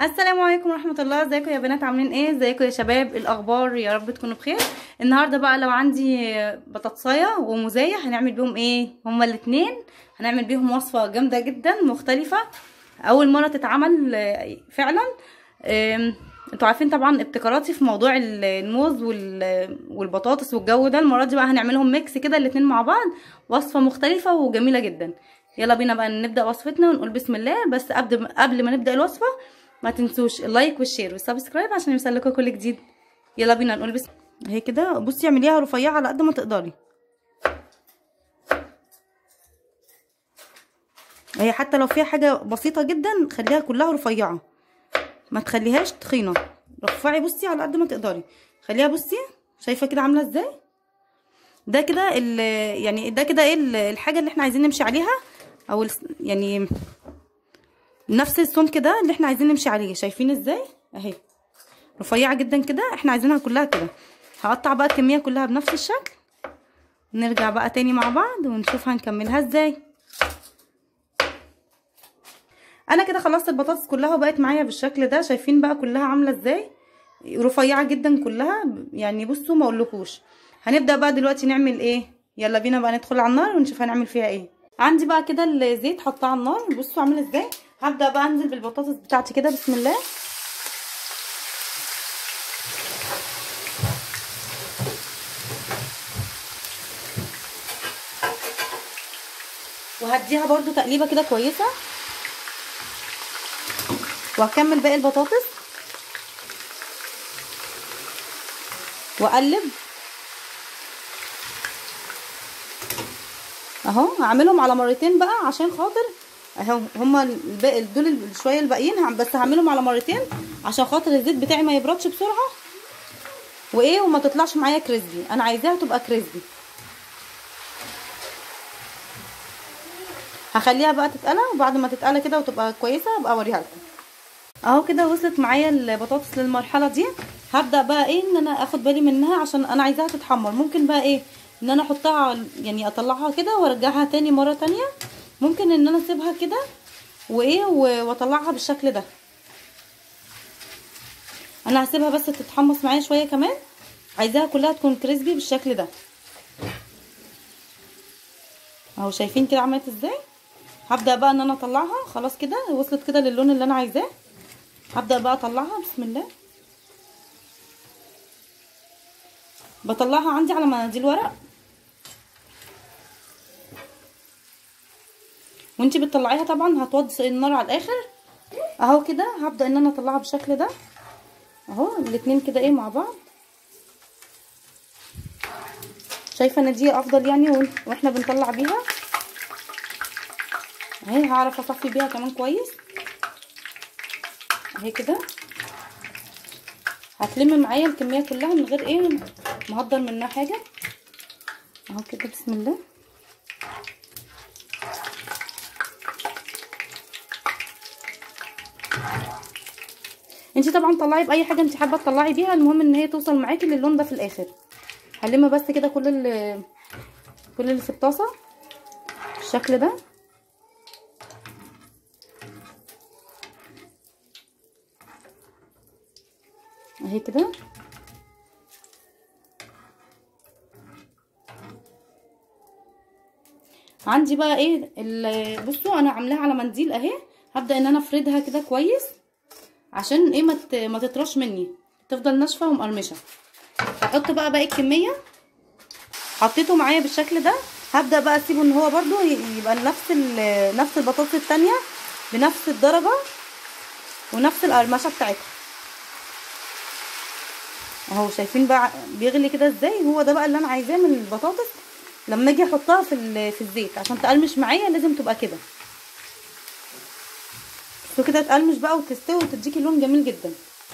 السلام عليكم ورحمه الله ازيكم يا بنات عاملين ايه ازيكم يا شباب الاخبار يا رب تكونوا بخير النهارده بقى لو عندي بطاطسايه وموزايه هنعمل بيهم ايه هما الاثنين هنعمل بيهم وصفه جامده جدا مختلفه اول مره تتعمل آه، فعلا آم، انتوا عارفين طبعا ابتكاراتي في موضوع الموز وال- والبطاطس والجو ده المره دي بقى هنعملهم ميكس كده الاتنين مع بعض وصفه مختلفه وجميله جدا يلا بينا بقى نبدا وصفتنا ونقول بسم الله بس قبل قبل ما نبدا الوصفه ما تنسوش اللايك والشير والسبسكرايب عشان يوصلكوا كل جديد يلا بينا نقول بسم اهي كده بصي اعمليها رفيعه على قد ما تقدري هي حتى لو فيها حاجه بسيطه جدا خليها كلها رفيعه ما تخليهاش تخينه رفعي بصي على قد ما تقدري خليها بصي شايفه كده عامله ازاي ده كده ال- يعني ده كده ايه ال- الحاجه اللي احنا عايزين نمشي عليها او الس- يعني نفس السمك ده اللي احنا عايزين نمشي عليه شايفين ازاي اهي رفيعه جدا كده احنا عايزينها كلها كده هقطع بقى الكميه كلها بنفس الشكل نرجع بقى تاني مع بعض ونشوف هنكملها ازاي انا كده خلصت البطاطس كلها وبقت معايا بالشكل ده شايفين بقى كلها عامله ازاي رفيعه جدا كلها يعني بصوا ما اقولكوش هنبدا بقى دلوقتي نعمل ايه يلا بينا بقى ندخل على النار ونشوف هنعمل فيها ايه عندي بقى كده الزيت حطاه على النار بصوا عامل ازاي هبدا بقى انزل بالبطاطس بتاعتي كده بسم الله وهديها برضو تقليبه كده كويسه وهكمل باقي البطاطس واقلب اهو هعملهم على مرتين بقى عشان خاطر اهو هما الباقي دول شويه الباقيين هم- بس هعملهم على مرتين عشان خاطر الزيت بتاعي ما يبردش بسرعه وايه وما تطلعش معايا كريسبي انا عايزاها تبقى كريسبي هخليها بقى تتقلى وبعد ما تتقلى كده وتبقى كويسه ابقى اوريها لكم اهو كده وصلت معايا البطاطس للمرحله دي هبدا بقى ايه ان انا اخد بالي منها عشان انا عايزاها تتحمر ممكن بقى ايه ان انا احطها يعني اطلعها كده وارجعها تاني مره تانية ممكن ان انا اسيبها كده وايه و- واطلعها بالشكل ده انا هسيبها بس تتحمص معايا شويه كمان عايزاها كلها تكون كريسبي بالشكل ده اهو شايفين كده عملت ازاي هبدا بقى ان انا اطلعها خلاص كده وصلت كده للون اللي انا عايزاه هبدا بقى اطلعها بسم الله بطلعها عندي على مناديل ورق وانتي بتطلعيها طبعا هتوطي النار على الاخر اهو كده هبدا ان انا اطلعها بالشكل ده اهو الاتنين كده ايه مع بعض شايفه ان دي افضل يعني وإن- واحنا بنطلع بيها اهي هعرف اصفي بيها كمان كويس اهي كده هتلم معايا الكميه كلها من غير ايه مهدر منها حاجه اهو كده بسم الله انتي طبعا طلعي باي حاجه انتي حابه تطلعي بيها المهم ان هي توصل معاكي للون ده في الاخر هلم بس كده كل اللي كل اللي في الطاسه بالشكل ده اهي كده عندي بقى ايه ال- بصوا انا عاملاها على منديل اهي هبدا ان انا افردها كده كويس عشان ايه ما مت ما تطرش مني تفضل ناشفه ومقرمشه هحط بقى باقي الكميه حطيته معايا بالشكل ده هبدا بقى اسيبه ان هو برده يبقى نفس ال- نفس البطاطس التانية بنفس الدرجه ونفس القرمشه بتاعتها اهو شايفين بقى بيغلي كده ازاي هو ده بقى اللي انا عايزاه من البطاطس لما اجي احطها في ال- في الزيت عشان تقرمش معايا لازم تبقى كده كده تقرمش بقى وتستوي وتديكي لون جميل جدا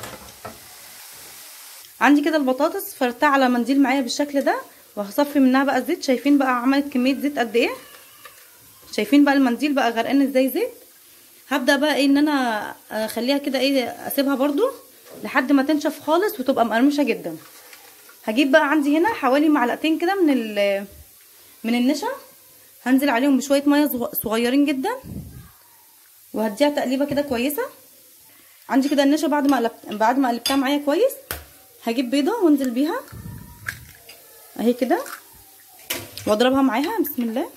عندي كده البطاطس فرتها على منديل معايا بالشكل ده وهصفي منها بقى الزيت شايفين بقى عملت كميه زيت قد ايه شايفين بقى المنديل بقى غرقان ازاي زيت هبدا بقى ايه ان انا اخليها كده ايه اسيبها برضو لحد ما تنشف خالص وتبقى مقرمشه جدا هجيب بقى عندي هنا حوالي معلقتين كده من ال من النشا هنزل عليهم بشويه ميه صغيرين جدا وهديها تقليبه كده كويسه عندي كده النشا بعد ما قلبت بعد ما قلبتها معايا كويس هجيب بيضه وانزل بيها اهي كده واضربها معاها بسم الله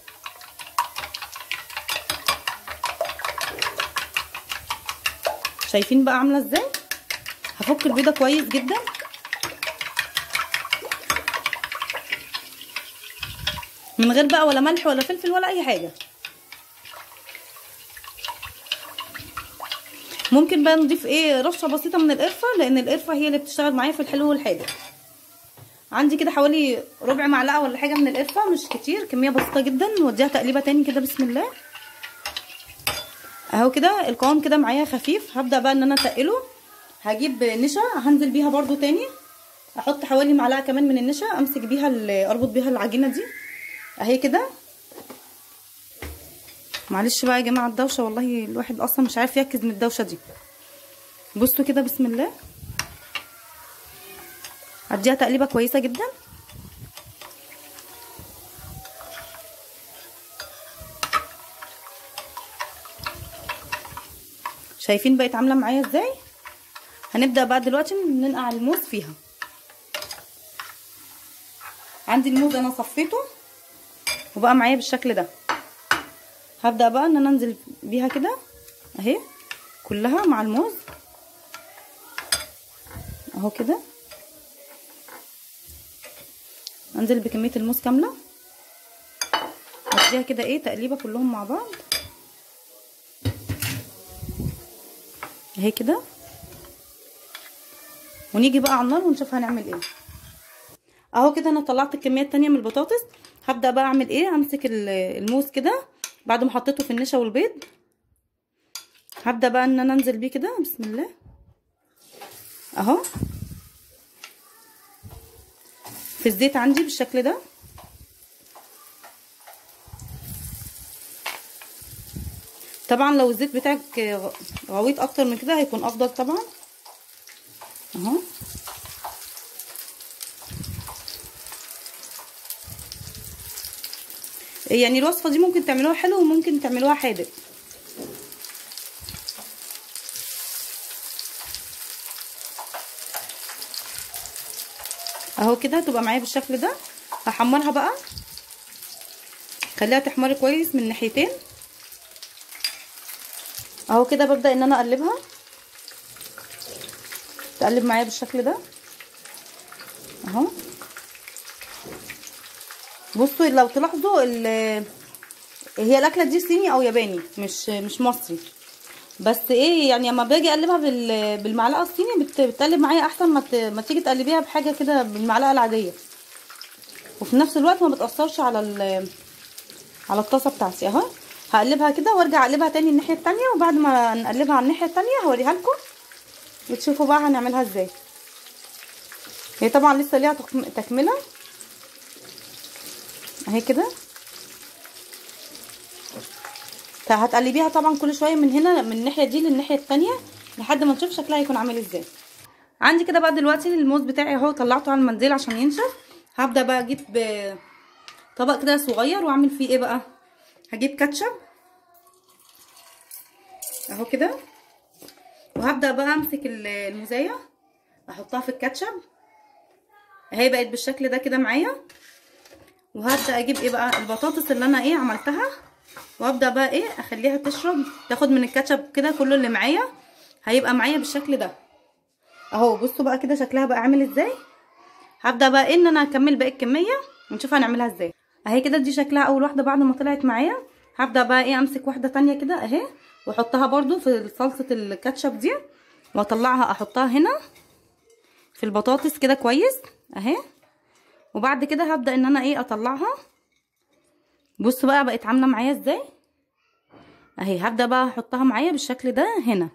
شايفين بقى عامله ازاي هفك البيضه كويس جدا من غير بقى ولا ملح ولا فلفل ولا اي حاجه ممكن بقى نضيف ايه رشه بسيطه من القرفه لان القرفه هي اللي بتشتغل معايا في الحلو والحادق عندي كده حوالي ربع معلقه ولا حاجه من القرفه مش كتير كميه بسيطه جدا نوديها تقليبه تاني كده بسم الله اهو كده القوام كده معايا خفيف هبدا بقى ان انا اتقله هجيب نشا هنزل بيها برده تاني احط حوالي معلقه كمان من النشا امسك بيها اربط بيها العجينه دي اهي كده معلش بقى يا جماعه الدوشه والله الواحد اصلا مش عارف يركز من الدوشه دي بصوا كده بسم الله هديها تقليبه كويسه جدا شايفين بقت عامله معايا ازاي هنبدا بقى دلوقتي ننقع الموز فيها عندي الموز انا صفيته وبقى معايا بالشكل ده هبدا بقى ان انا انزل بيها كده اهي كلها مع الموز اهو كده انزل بكميه الموز كامله اديها كده ايه تقليبه كلهم مع بعض اهي كده ونيجي بقى على النار ونشوف هنعمل ايه اهو كده انا طلعت الكميه التانية من البطاطس هبدا بقى اعمل ايه امسك الموز كده بعد ما حطيته في النشا والبيض هبدا بقى ان انا انزل بيه كده بسم الله اهو في الزيت عندي بالشكل ده طبعا لو الزيت بتاعك غويط اكتر من كده هيكون افضل طبعا اهو يعني الوصفه دي ممكن تعملوها حلو وممكن تعملوها حادق اهو كده تبقى معايا بالشكل ده هحمرها بقى خليها تحمر كويس من ناحيتين اهو كده ببدا ان انا اقلبها تقلب معايا بالشكل ده اهو بصوا لو تلاحظوا هي الاكله دي صيني او ياباني مش مش مصري بس ايه يعني اما باجي اقلبها بالمعلقه الصيني بتقلب معايا احسن ما ما تيجي تقلبيها بحاجه كده بالمعلقه العاديه وفي نفس الوقت ما بتاثرش على على الطاسه بتاعتي اهو هقلبها كده وارجع اقلبها تاني الناحيه التانية وبعد ما نقلبها على الناحيه التانية هوريها لكم وتشوفوا بقى هنعملها ازاي هي طبعا لسه ليها تكمله اهي كده هتقلبيها طبعا كل شويه من هنا من الناحيه دي للناحيه التانية لحد ما نشوف شكلها هيكون عامل ازاي عندي كده بقى دلوقتي الموز بتاعي اهو طلعته على المنديل عشان ينشف هبدا بقى اجيب طبق كده صغير واعمل فيه ايه بقى هجيب كاتشب اهو كده وهبدا بقى امسك المزايه احطها في الكاتشب اهي بقت بالشكل ده كده معايا وهبدا اجيب ايه بقى البطاطس اللي انا ايه عملتها وابدا بقى ايه اخليها تشرب تاخد من الكاتشب كده كله اللي معايا هيبقى معايا بالشكل ده اهو بصوا بقى كده شكلها بقى عامل ازاي هبدا بقى إيه ان انا اكمل باقي الكميه ونشوف هنعملها ازاي اهي كده دي شكلها اول واحده بعد ما طلعت معايا هبدا بقى ايه امسك واحده تانية كده اهي واحطها برده في صلصه الكاتشب دي واطلعها احطها هنا في البطاطس كده كويس اهي وبعد كده هبدا ان انا ايه اطلعها بصوا بقى بقت عامله معايا ازاي اهي هبدا بقى احطها معايا بالشكل ده هنا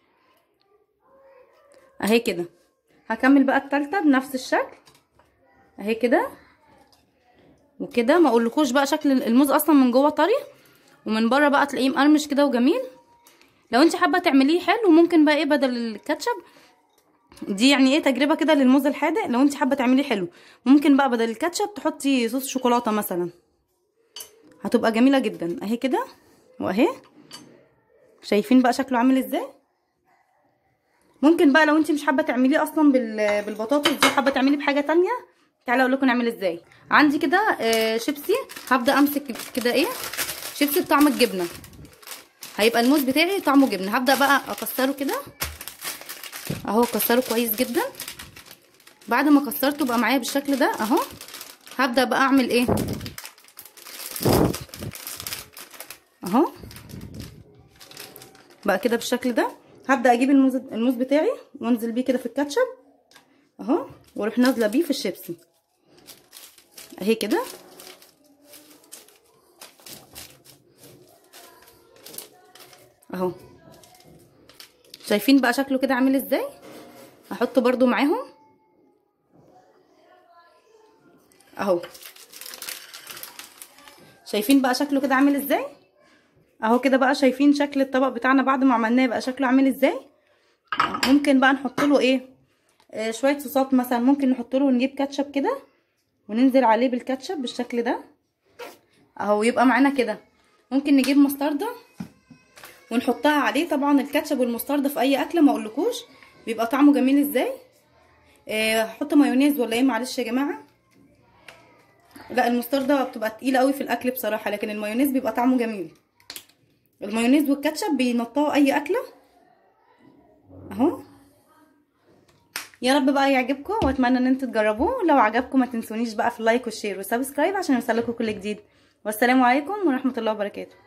اهي كده هكمل بقى التالتة بنفس الشكل اهي كده وكده ما اقولكوش بقى شكل الموز اصلا من جوه طري ومن بره بقى تلاقيه مقرمش كده وجميل لو انت حابه تعمليه حلو ممكن بقى ايه بدل الكاتشب دي يعني ايه تجربه كده للموز الحادق لو انت حابه تعمليه حلو ممكن بقى بدل الكاتشب تحطي صوص شوكولاته مثلا هتبقى جميله جدا اهي كده واهي شايفين بقى شكله عامل ازاي ممكن بقى لو انت مش حابه تعمليه اصلا بال- بالبطاطس دي حابه تعمليه بحاجه تانية تعالى اقول لكم نعمل ازاي عندي كده آه، شيبسي هبدا امسك كده ايه شيبسي بطعم الجبنه هيبقى الموز بتاعي طعمه جبنه هبدا بقى اكسره كده اهو اكسره كويس جدا بعد ما كسرته بقى معايا بالشكل ده اهو هبدا بقى اعمل ايه اهو بقى كده بالشكل ده هبدا اجيب الموز الموز بتاعي وانزل بيه كده في الكاتشب اهو واروح نازله بيه في الشيبسي اهي كده اهو شايفين بقى شكله كده عامل ازاي هحطه برضو معاهم اهو شايفين بقى شكله كده عامل ازاي اهو كده بقى شايفين شكل الطبق بتاعنا بعد ما عملناه بقى شكله عامل ازاي ممكن بقى نحط له ايه آه شويه صوصات مثلا ممكن نحط له ونجيب كاتشب كده وننزل عليه بالكاتشب بالشكل ده اهو يبقى معانا كده ممكن نجيب مستردة ونحطها عليه طبعا الكاتشب والمستردة في اي اكله ما اقولكوش بيبقى طعمه جميل ازاي آه، هحط مايونيز ولا ايه معلش يا جماعه لا المستردة بتبقى تقيله قوي في الاكل بصراحه لكن المايونيز بيبقى طعمه جميل المايونيز والكاتشب بينطقوا اي اكله اهو يا رب بقى يعجبكم واتمنى ان انتوا تجربوه لو عجبكم ما تنسونيش بقى في اللايك والشير والسبسكرايب عشان يوصلكم كل جديد والسلام عليكم ورحمه الله وبركاته